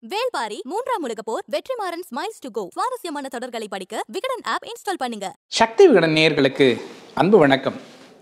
வேல்பாரி மூன்றாம் உலக போர் வெற்றிமாறன் ஸ்மைல்ஸ் டு கோ சுவாரஸ்யமான தொடர்களை படிக்க விகடன் ஆப் இன்ஸ்டால் பண்ணுங்க சக்தி விகடன் நேயர்களுக்கு அன்பு வணக்கம்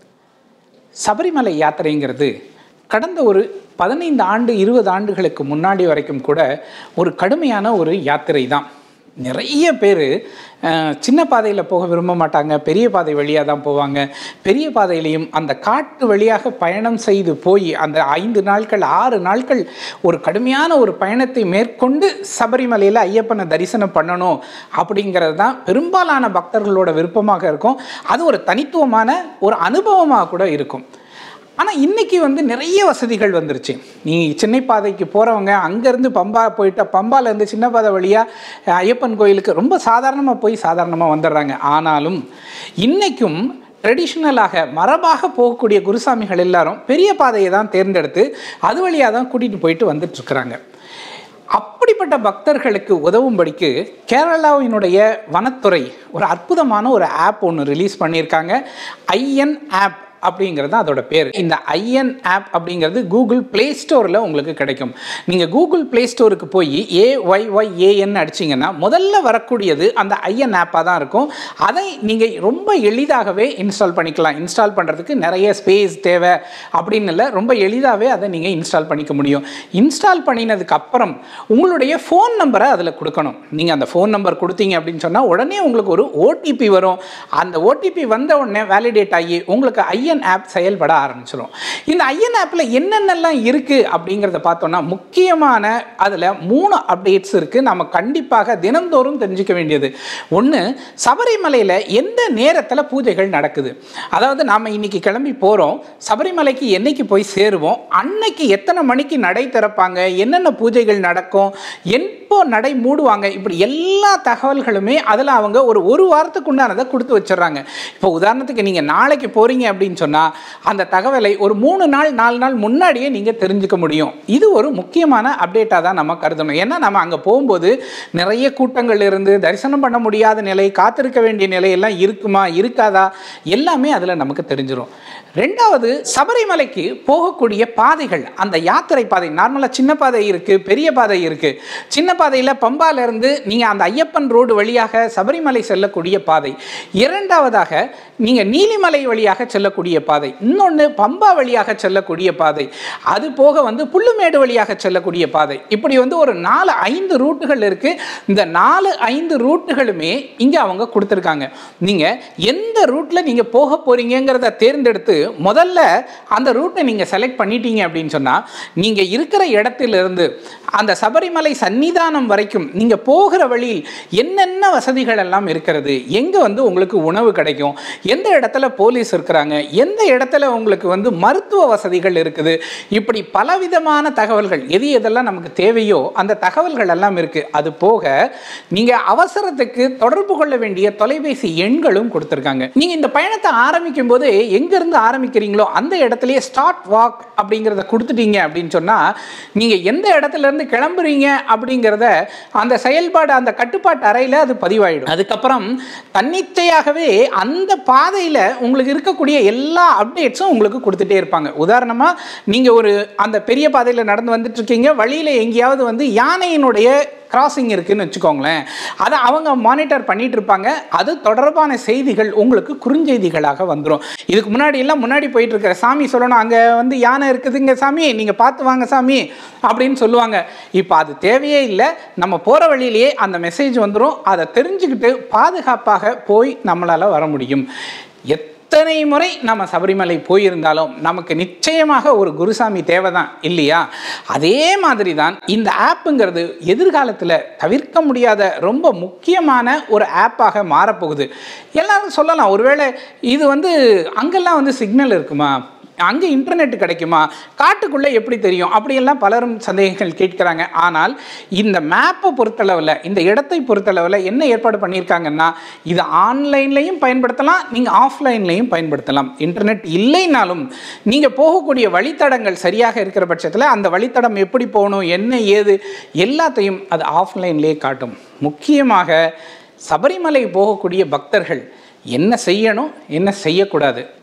சபரிமலை யாத்திரைங்கிறது கடந்த ஒரு பதினைந்து ஆண்டு இருபது ஆண்டுகளுக்கு முன்னாடி வரைக்கும் கூட ஒரு கடுமையான ஒரு யாத்திரை தான் நிறைய பேர் சின்ன பாதையில் போக விரும்ப மாட்டாங்க பெரிய பாதை வழியாக தான் போவாங்க பெரிய பாதையிலையும் அந்த காட்டு வழியாக பயணம் செய்து போய் அந்த ஐந்து நாட்கள் ஆறு நாட்கள் ஒரு கடுமையான ஒரு பயணத்தை மேற்கொண்டு சபரிமலையில் ஐயப்பனை தரிசனம் பண்ணணும் அப்படிங்கிறது தான் பெரும்பாலான பக்தர்களோட விருப்பமாக இருக்கும் அது ஒரு தனித்துவமான ஒரு அனுபவமாக கூட இருக்கும் ஆனால் இன்றைக்கி வந்து நிறைய வசதிகள் வந்துருச்சு நீ சின்ன பாதைக்கு போகிறவங்க அங்கேருந்து பம்பா போயிட்ட பம்பாலேருந்து சின்ன பாதை வழியாக ஐயப்பன் கோயிலுக்கு ரொம்ப சாதாரணமாக போய் சாதாரணமாக வந்துடுறாங்க ஆனாலும் இன்றைக்கும் ட்ரெடிஷ்னலாக மரபாக போகக்கூடிய குருசாமிகள் எல்லாரும் பெரிய பாதையை தான் தேர்ந்தெடுத்து அது வழியாக தான் கூட்டிகிட்டு போயிட்டு வந்துட்டுருக்குறாங்க அப்படிப்பட்ட பக்தர்களுக்கு உதவும்படிக்கு கேரளாவினுடைய வனத்துறை ஒரு அற்புதமான ஒரு ஆப் ஒன்று ரிலீஸ் பண்ணியிருக்காங்க ஐஎன் ஆப் அப்படிங்கிறது அதோட பேர் இந்த ஐஎன் ஆப் அப்படிங்கிறது கூகுள் ப்ளே ஸ்டோரில் உங்களுக்கு கிடைக்கும் நீங்கள் கூகுள் ப்ளே ஸ்டோருக்கு போய் ஏஒய்ஒய்ஏஎன் அடிச்சிங்கன்னா முதல்ல வரக்கூடியது அந்த ஐஎன் ஆப்பாக தான் இருக்கும் அதை நீங்கள் ரொம்ப எளிதாகவே இன்ஸ்டால் பண்ணிக்கலாம் இன்ஸ்டால் பண்ணுறதுக்கு நிறைய ஸ்பேஸ் தேவை அப்படின்னு இல்லை ரொம்ப எளிதாகவே அதை நீங்கள் இன்ஸ்டால் பண்ணிக்க முடியும் இன்ஸ்டால் பண்ணினதுக்கு அப்புறம் உங்களுடைய ஃபோன் நம்பரை அதில் கொடுக்கணும் நீங்கள் அந்த ஃபோன் நம்பர் கொடுத்தீங்க அப்படின்னு சொன்னால் உடனே உங்களுக்கு ஒரு ஓடிபி வரும் அந்த ஓடிபி வந்த உடனே வேலிடேட் ஆகி உங்களுக்கு ஐஎன் ஐஎன் ஆப் செயல்பட ஆரம்பிச்சிடும் இந்த ஐஎன் ஆப்பில் என்னென்னலாம் இருக்குது அப்படிங்கிறத பார்த்தோன்னா முக்கியமான அதில் மூணு அப்டேட்ஸ் இருக்குது நம்ம கண்டிப்பாக தினந்தோறும் தெரிஞ்சுக்க வேண்டியது ஒன்று சபரிமலையில் எந்த நேரத்தில் பூஜைகள் நடக்குது அதாவது நாம் இன்னைக்கு கிளம்பி போகிறோம் சபரிமலைக்கு என்னைக்கு போய் சேருவோம் அன்னைக்கு எத்தனை மணிக்கு நடை திறப்பாங்க என்னென்ன பூஜைகள் நடக்கும் எப்போ நடை மூடுவாங்க இப்படி எல்லா தகவல்களுமே அதில் அவங்க ஒரு ஒரு வாரத்துக்கு உண்டானதை கொடுத்து வச்சிடுறாங்க இப்போ உதாரணத்துக்கு நீங்கள் நாளைக்கு போகிறீங்க அப்படின்னு சொன்னால் அந்த தகவலை ஒரு மூணு நாள் நாலு நாள் முன்னாடியே நீங்கள் தெரிஞ்சுக்க முடியும் இது ஒரு முக்கியமான அப்டேட்டாக தான் நம்ம கருதணும் ஏன்னா நம்ம அங்கே போகும்போது நிறைய கூட்டங்கள் இருந்து தரிசனம் பண்ண முடியாத நிலை காத்திருக்க வேண்டிய நிலையெல்லாம் இருக்குமா இருக்காதா எல்லாமே அதில் நமக்கு தெரிஞ்சிடும் ரெண்டாவது சபரிமலைக்கு போகக்கூடிய பாதைகள் அந்த யாத்திரை பாதை நார்மலாக சின்ன பாதை இருக்குது பெரிய பாதை இருக்குது சின்ன பாதையில் பம்பாலேருந்து நீங்கள் அந்த ஐயப்பன் ரோடு வழியாக சபரிமலை செல்லக்கூடிய பாதை இரண்டாவதாக நீங்கள் நீலிமலை வழியாக செல்லக்கூடிய பாதை இன்னொன்று பம்பா வழியாக செல்லக்கூடிய பாதை அது போக வந்து புல்லுமேடு வழியாக செல்லக்கூடிய பாதை இப்படி வந்து ஒரு நாலு ஐந்து ரூட்டுகள் இருக்குது இந்த நாலு ஐந்து ரூட்டுகளுமே இங்கே அவங்க கொடுத்துருக்காங்க நீங்கள் எந்த ரூட்டில் நீங்கள் போக போகிறீங்கிறத தேர்ந்தெடுத்து முதல்ல அந்த ரூட்டை நீங்கள் செலக்ட் பண்ணிட்டீங்க அப்படின்னு சொன்னால் நீங்கள் இருக்கிற இடத்திலிருந்து அந்த சபரிமலை சன்னிதானம் வரைக்கும் நீங்கள் போகிற வழியில் என்னென்ன வசதிகள் எல்லாம் இருக்கிறது எங்கே வந்து உங்களுக்கு உணவு கிடைக்கும் எந்த இடத்துல போலீஸ் இருக்கிறாங்க எந்த இடத்துல உங்களுக்கு வந்து மருத்துவ வசதிகள் இருக்குது இப்படி பலவிதமான தகவல்கள் எது எதெல்லாம் நமக்கு தேவையோ அந்த தகவல்கள் எல்லாம் இருக்குது அது போக நீங்கள் அவசரத்துக்கு தொடர்பு கொள்ள வேண்டிய தொலைபேசி எண்களும் கொடுத்துருக்காங்க நீங்கள் இந்த பயணத்தை ஆரம்பிக்கும் போது எங்கேருந்து ஆரம்பிக்கிறீங்களோ அந்த இடத்துலயே ஸ்டார்ட் வாக் அப்படிங்கிறத கொடுத்துட்டீங்க அப்படின்னு சொன்னால் நீங்கள் எந்த இடத்துல இருந்து கிளம்புறீங்க அப்படிங்கிறத அந்த செயல்பாடு அந்த கட்டுப்பாட்டு அறையில் அது பதிவாயிடும் அதுக்கப்புறம் தன்னிச்சையாகவே அந்த பாதையில் உங்களுக்கு இருக்கக்கூடிய எல்லா அப்டேட்ஸும் உங்களுக்கு கொடுத்துட்டே இருப்பாங்க உதாரணமாக நீங்கள் ஒரு அந்த பெரிய பாதையில் நடந்து வந்துட்டு இருக்கீங்க வழியில் எங்கேயாவது வந்து யானையினுடைய கிராசிங் இருக்குன்னு வச்சுக்கோங்களேன் அதை அவங்க மானிட்டர் பண்ணிட்டு இருப்பாங்க அது தொடர்பான செய்திகள் உங்களுக்கு குறுஞ்செய்திகளாக வந்துடும் இதுக்கு முன்னாடி எல்லாம் முன்னாடி போயிட்டு இருக்கிற சாமி சொல்லணும் அங்கே வந்து யானை இருக்குதுங்க சாமி நீங்கள் பார்த்து வாங்க சாமி அப்படின்னு சொல்லுவாங்க இப்போ அது தேவையே இல்லை நம்ம போகிற வழியிலேயே அந்த மெசேஜ் வந்துடும் அதை தெரிஞ்சுக்கிட்டு பாதுகாப்பாக போய் நம்மளால் வர முடியும் எத் எத்தனை முறை நம்ம சபரிமலை போயிருந்தாலும் நமக்கு நிச்சயமாக ஒரு குருசாமி தேவை தான் இல்லையா அதே மாதிரி தான் இந்த ஆப்புங்கிறது எதிர்காலத்தில் தவிர்க்க முடியாத ரொம்ப முக்கியமான ஒரு ஆப்பாக மாறப்போகுது எல்லாரும் சொல்லலாம் ஒருவேளை இது வந்து அங்கெல்லாம் வந்து சிக்னல் இருக்குமா அங்கே இன்டர்நெட் கிடைக்குமா காட்டுக்குள்ளே எப்படி தெரியும் அப்படியெல்லாம் பலரும் சந்தேகங்கள் கேட்குறாங்க ஆனால் இந்த மேப்பை பொறுத்தளவில் இந்த இடத்தை பொறுத்தளவில் என்ன ஏற்பாடு பண்ணியிருக்காங்கன்னா இது ஆன்லைன்லையும் பயன்படுத்தலாம் நீங்கள் ஆஃப்லைன்லையும் பயன்படுத்தலாம் இன்டர்நெட் இல்லைனாலும் நீங்கள் போகக்கூடிய வழித்தடங்கள் சரியாக இருக்கிற பட்சத்தில் அந்த வழித்தடம் எப்படி போகணும் என்ன ஏது எல்லாத்தையும் அது ஆஃப்லைன்லேயே காட்டும் முக்கியமாக சபரிமலை போகக்கூடிய பக்தர்கள் என்ன செய்யணும் என்ன செய்யக்கூடாது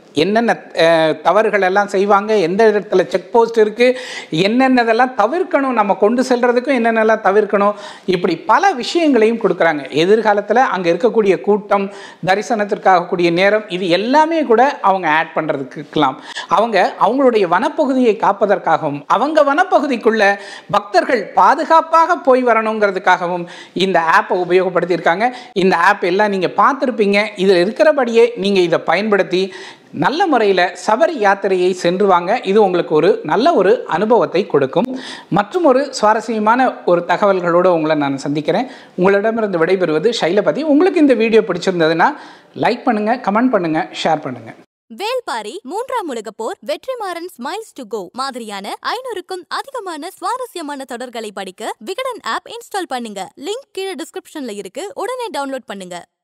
என்னென்ன அஹ், தவறுகள் எல்லாம் செய்வாங்க எந்த இடத்துல செக் போஸ்ட் இருக்குது என்னென்னதெல்லாம் தவிர்க்கணும் நம்ம கொண்டு செல்றதுக்கும் என்னென்னலாம் தவிர்க்கணும் இப்படி பல விஷயங்களையும் கொடுக்குறாங்க எதிர்காலத்தில் அங்கே இருக்கக்கூடிய கூட்டம் தரிசனத்திற்காக கூடிய நேரம் இது எல்லாமே கூட அவங்க ஆட் பண்ணுறதுக்குலாம் அவங்க அவங்களுடைய வனப்பகுதியை காப்பதற்காகவும் அவங்க வனப்பகுதிக்குள்ள பக்தர்கள் பாதுகாப்பாக போய் வரணுங்கிறதுக்காகவும் இந்த ஆப்பை உபயோகப்படுத்தியிருக்காங்க இந்த ஆப் எல்லாம் நீங்கள் பார்த்துருப்பீங்க இதில் இருக்கிறபடியே நீங்கள் இதை பயன்படுத்தி நல்ல முறையில் சபரி யாத்திரையை சென்று வாங்க இது உங்களுக்கு ஒரு நல்ல ஒரு அனுபவத்தை கொடுக்கும் மற்றும் ஒரு சுவாரஸ்யமான ஒரு தகவல்களோடு உங்களை நான் சந்திக்கிறேன் உங்களிடமிருந்து விடைபெறுவது சைலபதி உங்களுக்கு இந்த வீடியோ பிடிச்சிருந்ததுன்னா லைக் பண்ணுங்கள் கமெண்ட் பண்ணுங்கள் ஷேர் பண்ணுங்கள் வேல்பாரி மூன்றாம் உலகப் போர் வெற்றிமாறன் ஸ்மைல்ஸ் டு கோ மாதிரியான ஐநூறுக்கும் அதிகமான சுவாரஸ்யமான தொடர்களை படிக்க விகடன் ஆப் இன்ஸ்டால் பண்ணுங்க லிங்க் கீழே டிஸ்கிரிப்ஷன்ல இருக்கு உடனே டவுன்லோட் பண்ணுங்க